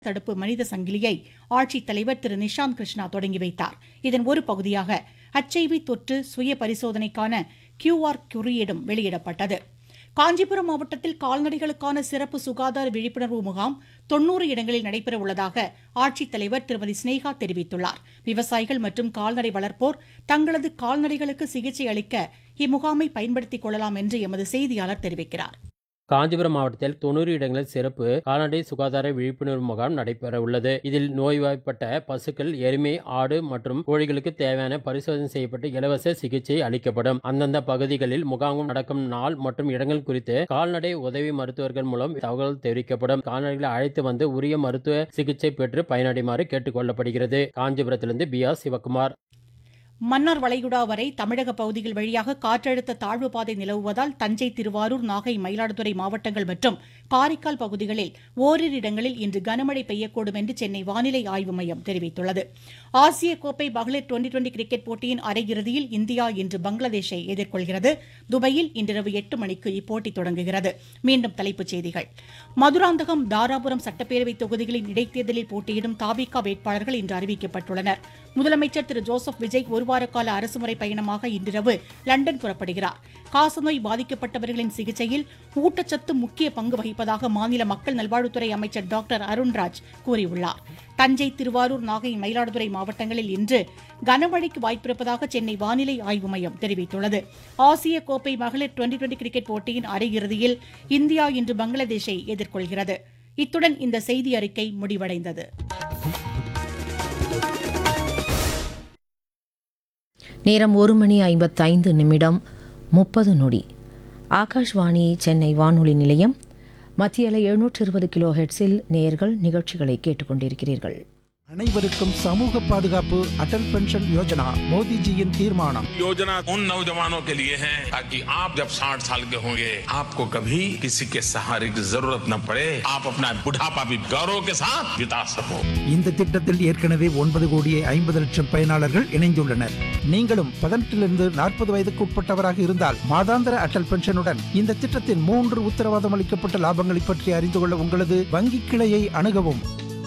தடுப்பு மனித சங்கிலியை ஆட்சித்தலைவர் திரு நிஷாந்த் கிருஷ்ணா தொடங்கி வைத்தார் இதன் ஒரு பகுதியாக ஹெச்ஐவி தொற்று சுய பரிசோதனைக்கான கியூஆர் குறியீடும் வெளியிடப்பட்டது காஞ்சிபுரம் மாவட்டத்தில் கால்நடைகளுக்கான சிறப்பு சுகாதார விழிப்புணர்வு முகாம் தொன்னூறு இடங்களில் நடைபெற உள்ளதாக ஆட்சித்தலைவர் திருமதி ஸ்னேகா தெரிவித்துள்ளார் விவசாயிகள் மற்றும் கால்நடை வளர்ப்போர் தங்களது கால்நடைகளுக்கு சிகிச்சை அளிக்க இம்முகாமை பயன்படுத்திக் கொள்ளலாம் என்று எமது செய்தியாளர் தெரிவிக்கிறார் காஞ்சிபுரம் மாவட்டத்தில் தொண்ணூறு இடங்களில் சிறப்பு கால்நடை சுகாதார விழிப்புணர்வு முகாம் நடைபெற உள்ளது இதில் நோய்வாய்ப்பட்ட பசுக்கள் எருமை ஆடு மற்றும் கோழிகளுக்கு தேவையான பரிசோதனை செய்யப்பட்டு இலவச சிகிச்சை அளிக்கப்படும் அந்தந்த பகுதிகளில் முகாம் நடக்கும் நாள் மற்றும் இடங்கள் குறித்து கால்நடை உதவி மருத்துவர்கள் மூலம் தகவல் தெரிவிக்கப்படும் கால்நடைகளை அழைத்து வந்து உரிய மருத்துவ சிகிச்சை பெற்று பயனடைமாறு கேட்டுக் கொள்ளப்படுகிறது காஞ்சிபுரத்திலிருந்து பி ஆர் சிவகுமார் மன்னார் வளைகுடா வரை தமிழக பகுதிகள் வழியாக காற்றழுத்த தாழ்வு பாதை நிலவுவதால் தஞ்சை திருவாரூர் நாகை மயிலாடுதுறை மாவட்டங்கள் மற்றும் காரைக்கால் பகுதிகளில் ஓரிரு இடங்களில் இன்று கனமழை பெய்யக்கூடும் என்று சென்னை வானிலை ஆய்வு மையம் தெரிவித்துள்ளது ஆசிய கோப்பை மகளிர் டுவெண்டி டுவெண்டி கிரிக்கெட் போட்டியின் அரையிறுதியில் இந்தியா இன்று பங்களாதேஷை எதிர்கொள்கிறது துபாயில் இன்றிரவு எட்டு மணிக்கு இப்போட்டி தொடங்குகிறது மீண்டும் தலைப்புச் செய்திகள் மதுராந்தகம் தாராபுரம் சட்டப்பேரவை தொகுதிகளின் இடைத்தேர்தலில் போட்டியிடும் தாபிகா வேட்பாளர்கள் இன்று அறிவிக்கப்பட்டுள்ளனர் முதலமைச்சர் திரு ஜோசப் விஜய் ஒருவார கால அரசுமுறை பயணமாக இன்றிரவு லண்டன் புறப்படுகிறார் காசநோய் பாதிக்கப்பட்டவர்களின் சிகிச்சையில் ஊட்டச்சத்து முக்கிய பங்கு வகிப்பதாக மாநில மக்கள் நல்வாழ்வுத்துறை அமைச்சர் டாக்டர் அருண்ராஜ் கூறியுள்ளார் தஞ்சை திருவாரூர் நாகை மயிலாடுதுறை மாவட்டங்களில் இன்று கனமழைக்கு வாய்ப்பிருப்பதாக சென்னை வானிலை ஆய்வு மையம் தெரிவித்துள்ளது ஆசிய கோப்பை மகளிர் டுவெண்டி டுவெண்டி கிரிக்கெட் போட்டியின் அரையிறுதியில் இந்தியா இன்று பங்களாதேஷை எதிர்கொள்கிறது இத்துடன் இந்த செய்தி அறிக்கை முடிவடைந்தது நேரம் ஒரு மணி ஐம்பத்தைந்து நிமிடம் முப்பது நொடி ஆகாஷ்வாணி சென்னை வானொலி நிலையம் மத்திய அலை எழுநூற்று இருபது கிலோ ஹெட்ஸில் நேயர்கள் நிகழ்ச்சிகளை கேட்டுக்கொண்டிருக்கிறீர்கள் அனைவருக்கும் சமூக பாதுகாப்பு அடல் பென்ஷன் யோஜனா மோடிஜியின் தீர்மானம் योजना उन नौजवानों के लिए है ताकि आप जब 60 साल के होंगे आपको कभी किसी के सहारे की जरूरत न पड़े आप अपना बुढ़ापा भी गौरव के साथ बिता सको இந்த திட்டத்தில் ஏற்கனவே ஒன்பது கோடியே ஐம்பது லட்சம் பயனாளர்கள் இணைந்துள்ளனர் நீங்களும் பதினெட்டிலிருந்து நாற்பது வயதுக்கு உட்பட்டவராக இருந்தால் மாதாந்திர அடல் பென்ஷனுடன் இந்த திட்டத்தின் மூன்று உத்தரவாதம் அளிக்கப்பட்ட லாபங்களை பற்றி அறிந்து கொள்ள உங்களது வங்கி கிளையை அணுகவும்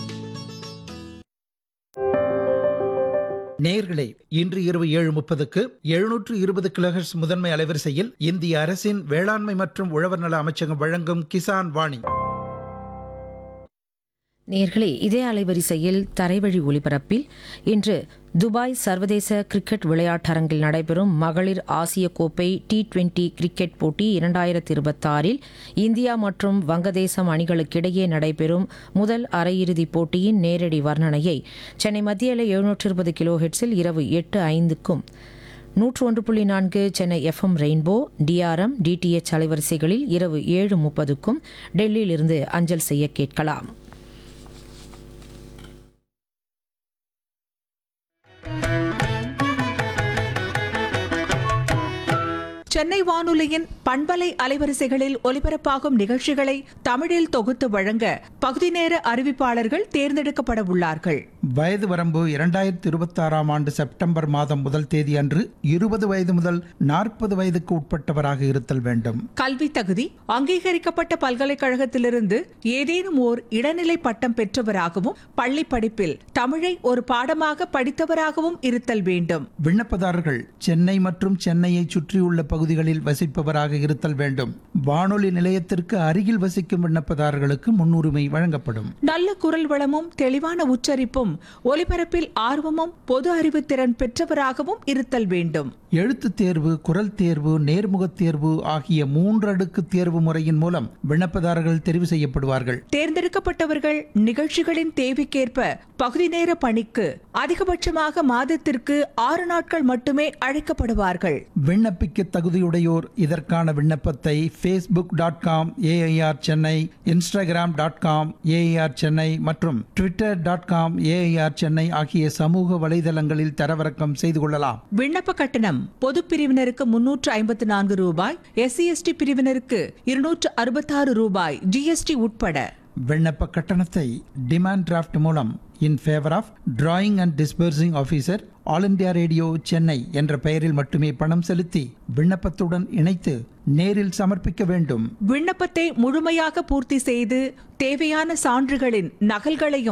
நேயர்களே இன்று இரவு ஏழு முப்பதுக்கு எழுநூற்று இருபது கிலோஹெர்ட்ஸ் முதன்மை அலைவரிசையில் இந்திய அரசின் வேளாண்மை மற்றும் உழவர் நல அமைச்சகம் வழங்கும் கிசான் வாணி நேர்களே இதே அலைவரிசையில் தரைவழி ஒலிபரப்பில் இன்று துபாய் சர்வதேச கிரிக்கெட் விளையாட்டரங்கில் நடைபெறும் மகளிர் ஆசிய கோப்பை டி டுவெண்டி கிரிக்கெட் போட்டி இரண்டாயிரத்தி இருபத்தாறில் இந்தியா மற்றும் வங்கதேசம் அணிகளுக்கிடையே நடைபெறும் முதல் அரையிறுதிப் போட்டியின் நேரடி வர்ணனையை சென்னை மத்திய அலை எழுநூற்று இருபது கிலோ ஹெட்ஸில் இரவு எட்டு ஐந்துக்கும் நூற்று ஒன்று புள்ளி நான்கு Chennai FM Rainbow DRM DTH அலைவரிசைகளில் இரவு ஏழு முப்பதுக்கும் டெல்லியிலிருந்து அஞ்சல் செய்ய கேட்கலாம் சென்னை வானொலியின் பண்பலை அலைவரிசைகளில் ஒலிபரப்பாகும் நிகழ்ச்சிகளை தமிழில் தொகுத்து வழங்க பகுதி நேர அறிவிப்பாளர்கள் தேர்ந்தெடுக்கப்பட உள்ளார்கள் வயது வரம்பு இரண்டாயிரத்தி இருபத்தி ஆறாம் ஆண்டு செப்டம்பர் மாதம் முதல் தேதி அன்று இருபது வயது முதல் நாற்பது வயதுக்கு உட்பட்டவராக இருத்தல் வேண்டும் கல்வி தகுதி அங்கீகரிக்கப்பட்ட பல்கலைக்கழகத்திலிருந்து ஏதேனும் ஓர் இடைநிலை பட்டம் பெற்றவராகவும் பள்ளி படிப்பில் தமிழை ஒரு பாடமாக படித்தவராகவும் இருத்தல் வேண்டும் விண்ணப்பதாரர்கள் சென்னை மற்றும் சென்னையை சுற்றியுள்ள பகுதிகளில் வசிப்பவராக இருத்தல் வேண்டும் வானொலி நிலையத்திற்கு அருகில் வசிக்கும் விண்ணப்பதாரர்களுக்கு முன்னுரிமை வழங்கப்படும் நல்ல குரல் வளமும் தெளிவான உச்சரிப்பும் ஒலிபரப்பில் ஆர்வமும் பொது அறிவு திறன் பெற்றவராகவும் இருத்தல் வேண்டும் எழுத்துத் தேர்வு குரல் தேர்வு நேர்முகத் தேர்வு ஆகிய மூன்றடுக்கு தேர்வு முறையின் மூலம் விண்ணப்பதாரர்கள் தெரிவு செய்யப்படுவார்கள் தேர்ந்தெடுக்கப்பட்டவர்கள் நிகழ்ச்சிகளின் தேவைக்கேற்ப பகுதி நேர பணிக்கு அதிகபட்சமாக மாதத்திற்கு ஆறு நாட்கள் மட்டுமே அழைக்கப்படுவார்கள் விண்ணப்பிக்க தகுதியுடையோர் இதற்கான விண்ணப்பத்தை Facebook dot com AIR Chennai Instagram dot com AIR Chennai மற்றும் Twitter dot com AIR Chennai ஆகிய சமூக வலைதளங்களில் தரவிறக்கம் செய்து கொள்ளலாம் விண்ணப்ப கட்டணம் பொது பிரிவினருக்கு முன்னூற்று ஐம்பத்தி நான்கு ரூபாய் எஸ்சி எஸ்டி பிரிவினருக்கு இருநூற்று அறுபத்தாறு ரூபாய் ஜிஎஸ்டி உட்பட விண்ணப்ப கட்டணத்தை டிமாண்ட் டிராஃப்ட் மூலம் in favour of drawing and disbursing officer All India Radio Chennai என்ற பெயரில் மட்டுமே பணம் செலுத்தி விண்ணப்பத்துடன் இணைத்து நேரில் சமர்ப்பிக்க வேண்டும் விண்ணப்பத்தை முழுமையாக பூர்த்தி செய்து தேவையான சான்றுகளின் நகல்களையும்